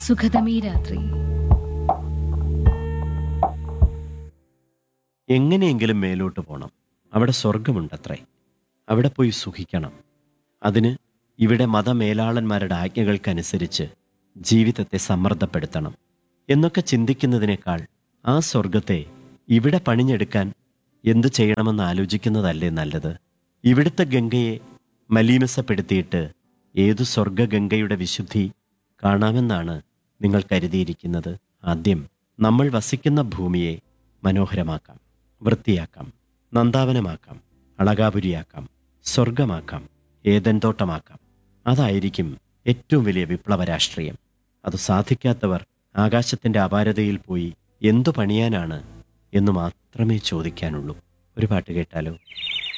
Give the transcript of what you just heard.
സുഖതമീ രാത്രി എങ്ങനെയെങ്കിലും മേലോട്ട് പോണം അവിടെ സ്വർഗമുണ്ടത്രേ അവിടെ പോയി സുഖിക്കണം അതിന് ഇവിടെ മതമേലാളന്മാരുടെ ആജ്ഞകൾക്കനുസരിച്ച് ജീവിതത്തെ സമ്മർദ്ദപ്പെടുത്തണം എന്നൊക്കെ ചിന്തിക്കുന്നതിനേക്കാൾ ആ സ്വർഗത്തെ ഇവിടെ പണിഞ്ഞെടുക്കാൻ എന്തു ചെയ്യണമെന്ന് ആലോചിക്കുന്നതല്ലേ നല്ലത് ഇവിടുത്തെ ഗംഗയെ മലീമസപ്പെടുത്തിയിട്ട് ഏതു സ്വർഗഗംഗയുടെ വിശുദ്ധി കാണാമെന്നാണ് നിങ്ങൾ കരുതിയിരിക്കുന്നത് ആദ്യം നമ്മൾ വസിക്കുന്ന ഭൂമിയെ മനോഹരമാക്കാം വൃത്തിയാക്കാം നന്ദാവനമാക്കാം അളകാപുരിയാക്കാം സ്വർഗമാക്കാം ഏതൻ തോട്ടമാക്കാം അതായിരിക്കും ഏറ്റവും വലിയ വിപ്ലവ രാഷ്ട്രീയം അത് സാധിക്കാത്തവർ ആകാശത്തിന്റെ അപാരതയിൽ പോയി എന്തു പണിയാനാണ് എന്ന് മാത്രമേ ചോദിക്കാനുള്ളൂ ഒരു പാട്ട് കേട്ടാലോ